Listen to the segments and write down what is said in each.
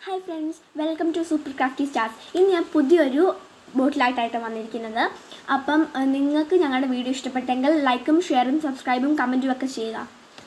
hi friends welcome to super crafty stars ഇന്ന് ഞാൻ പുതിയൊരു ബോട്ടിലായിട്ടായിട്ട് വന്നിരിക്കുന്നത് അപ്പം അഹ് നിങ്ങൾക്ക് ഞങ്ങളുടെ വീഡിയോ ഇഷ്ടപ്പെട്ടെങ്കിൽ ലൈക്കും ഷെയറും സബ്സ്ക്രൈബും കമൻറ്റും ഒക്കെ ചെയ്യുക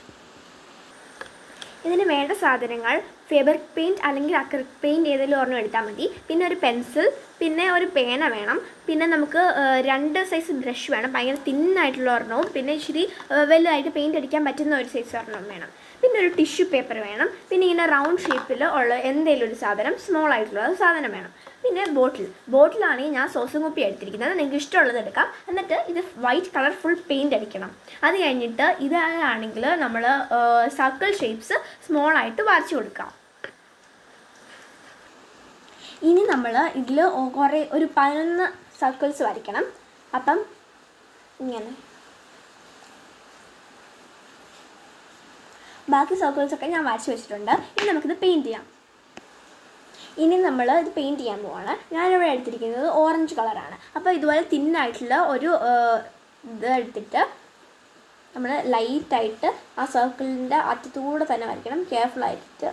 ഇതിന് വേണ്ട സാധനങ്ങൾ ഫേബ്രിക് പെയിൻറ്റ് അല്ലെങ്കിൽ അക്രിക് പെയിൻറ്റ് ഏതെങ്കിലും ഒരെണ്ണം എടുത്താൽ മതി പിന്നെ ഒരു പെൻസിൽ പിന്നെ ഒരു പേന വേണം പിന്നെ നമുക്ക് ഏഹ്, രണ്ട് സൈസ് ബ്രഷ് വേണം ഭയങ്കര തിന്നായിട്ടുള്ള ഒരെണ്ണവും പിന്നെ ഇച്ചിരി ഏഹ്, വലുതായിട്ട് പെയിൻറ്റ് അടിക്കാൻ പറ്റുന്ന ഒരു സൈസ് ഒരെണ്ണം വേണം പിന്നെ ഒരു ടിഷ്യൂ പേപ്പർ വേണം പിന്നെ ഇങ്ങനെ റൗണ്ട് ഷേപ്പിൽ ഉള്ള എന്തെങ്കിലും ഒരു സാധനം സ്മോൾ ആയിട്ടുള്ള ഒരു സാധനം വേണം പിന്നെ ബോട്ടിൽ ബോട്ടിലാണെങ്കിൽ ഞാൻ സോസും കുപ്പി എടുത്തിരിക്കുന്നത് നിങ്ങൾക്ക് ഇഷ്ടമുള്ളത് എടുക്കാം എന്നിട്ട് ഇത് വൈറ്റ് കളർ ഫുൾ പെയിൻറ് അടിക്കണം അത് കഴിഞ്ഞിട്ട് ഇതാണെങ്കിൽ നമ്മൾ സർക്കിൾ ഷേപ്സ് സ്മോൾ ആയിട്ട് വരച്ചു കൊടുക്കാം ഇനി നമ്മൾ ഇതിൽ കുറേ ഒരു പതിനൊന്ന് സർക്കിൾസ് വരയ്ക്കണം അപ്പം ഇങ്ങനെ ബാക്കി സർക്കിൾസ് ഒക്കെ ഞാൻ വരച്ച് വെച്ചിട്ടുണ്ട് ഇനി നമുക്കിത് പെയിൻറ് ചെയ്യാം ഇനി നമ്മൾ ഇത് പെയിൻറ് ചെയ്യാൻ പോവാണ് ഞാനിവിടെ എടുത്തിരിക്കുന്നത് ഓറഞ്ച് കളറാണ് അപ്പോൾ ഇതുപോലെ തിന്നായിട്ടുള്ള ഒരു ഏഹ്, ഇത് എടുത്തിട്ട് നമ്മൾ ലൈറ്റായിട്ട് ആ സർക്കിളിൻ്റെ അറ്റത്തൂടെ തന്നെ വരയ്ക്കണം കെയർഫുൾ ആയിട്ട്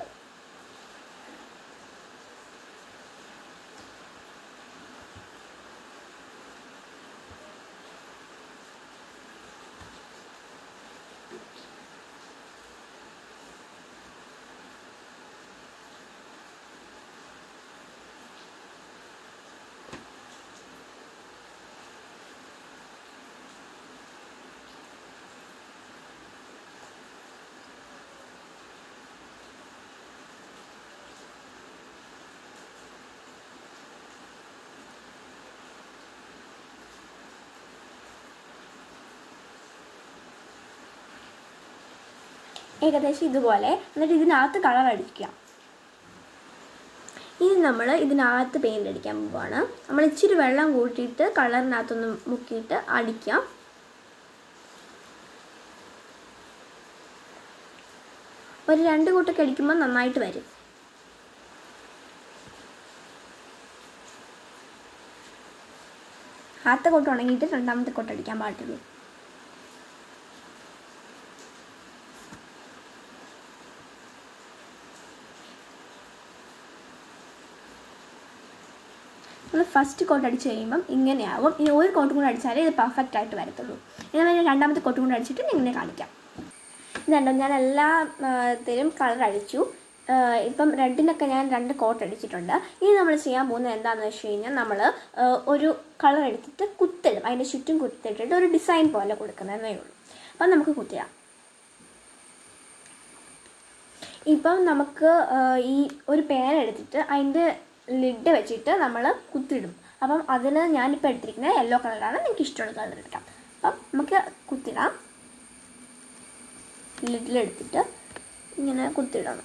ഏകദേശം ഇതുപോലെ എന്നിട്ട് ഇതിനകത്ത് കളർ അടിക്കുക ഇനി നമ്മൾ ഇതിനകത്ത് പെയിൻ്റ് അടിക്കാൻ പോവാണ് നമ്മൾ ഇച്ചിരി വെള്ളം കൂട്ടിയിട്ട് കളറിനകത്തൊന്ന് മുക്കിയിട്ട് അടിക്കാം ഒരു രണ്ട് കൂട്ടൊക്കെ അടിക്കുമ്പോൾ നന്നായിട്ട് വരും ആദ്യത്തെ കോട്ട് ഉണങ്ങിയിട്ട് രണ്ടാമത്തെ കോട്ട് അടിക്കാൻ പാടുള്ളൂ നമ്മൾ ഫസ്റ്റ് കോട്ട് അടിച്ച് കഴിയുമ്പം ഇങ്ങനെയാവും ഇനി ഒരു കോട്ടും കൂടെ അടിച്ചാലേ ഇത് പെർഫെക്റ്റ് ആയിട്ട് വരത്തുള്ളൂ ഇനി ഞാൻ രണ്ടാമത്തെ കോട്ടും കൂടെ അടിച്ചിട്ട് ഞാൻ ഇങ്ങനെ കാണിക്കാം ഇതുണ്ടോ ഞാൻ എല്ലാ ത്തിലും കളർ അടിച്ചു ആ, ഇപ്പം റെഡിനൊക്കെ ഞാൻ രണ്ട് കോട്ട് അടിച്ചിട്ടുണ്ട് ഇനി നമ്മൾ ചെയ്യാൻ പോകുന്നത് എന്താണെന്ന് വെച്ച് കഴിഞ്ഞാൽ നമ്മൾ ഒരു കളർ എടുത്തിട്ട് കുത്തിടും അതിൻ്റെ ചുറ്റും കുത്തിട്ടിട്ട് ഒരു ഡിസൈൻ പോലെ കൊടുക്കുന്നതേ ഉള്ളൂ അപ്പം നമുക്ക് കുത്തിടാം ഇപ്പം നമുക്ക് ആ, ഈ ഒരു പേന എടുത്തിട്ട് അതിൻ്റെ ലിഡ് വെച്ചിട്ട് നമ്മൾ കുത്തിടും അപ്പം അതിന് ഞാനിപ്പോൾ എടുത്തിരിക്കുന്നത് യെല്ലോ കളറാണ് നിങ്ങൾക്ക് ഇഷ്ടമുള്ള കളർ എടുക്കാം അപ്പം നമുക്ക് കുത്തിടാം ലിഡിലെടുത്തിട്ട് ഇങ്ങനെ കുത്തിടണം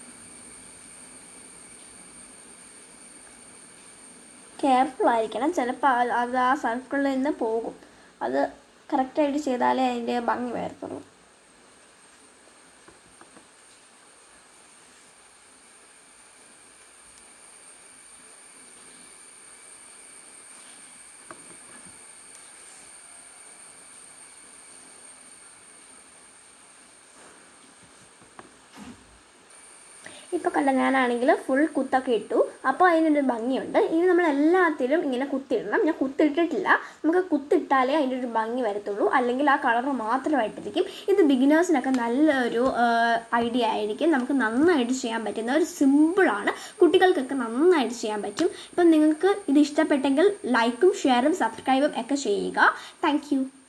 കെയർഫുൾ ആയിരിക്കണം ചിലപ്പോൾ അത് ആ സർക്കിളിൽ നിന്ന് പോകും അത് കറക്റ്റായിട്ട് ചെയ്താലേ അതിൻ്റെ ഭംഗി വരത്തുള്ളൂ ഇപ്പോൾ കണ്ട ഞാനാണെങ്കിൽ ഫുൾ കുത്തൊക്കെ ഇട്ടു അപ്പോൾ അതിനൊരു ഭംഗിയുണ്ട് ഇനി നമ്മൾ എല്ലാത്തിലും ഇങ്ങനെ കുത്തിടണം ഞാൻ കുത്തിട്ടിട്ടില്ല നമുക്ക് കുത്തിട്ടാലേ അതിൻ്റെ ഒരു ഭംഗി വരത്തുള്ളൂ അല്ലെങ്കിൽ ആ കളർ മാത്രമായിട്ടിരിക്കും ഇത് ബിഗിനേഴ്സിനൊക്കെ നല്ലൊരു ഐഡിയ ആയിരിക്കും നമുക്ക് നന്നായിട്ട് ചെയ്യാൻ പറ്റുന്ന ഒരു സിമ്പിളാണ് കുട്ടികൾക്കൊക്കെ നന്നായിട്ട് ചെയ്യാൻ പറ്റും ഇപ്പം നിങ്ങൾക്ക് ഇത് ഇഷ്ടപ്പെട്ടെങ്കിൽ ലൈക്കും ഷെയറും സബ്സ്ക്രൈബും ഒക്കെ ചെയ്യുക താങ്ക്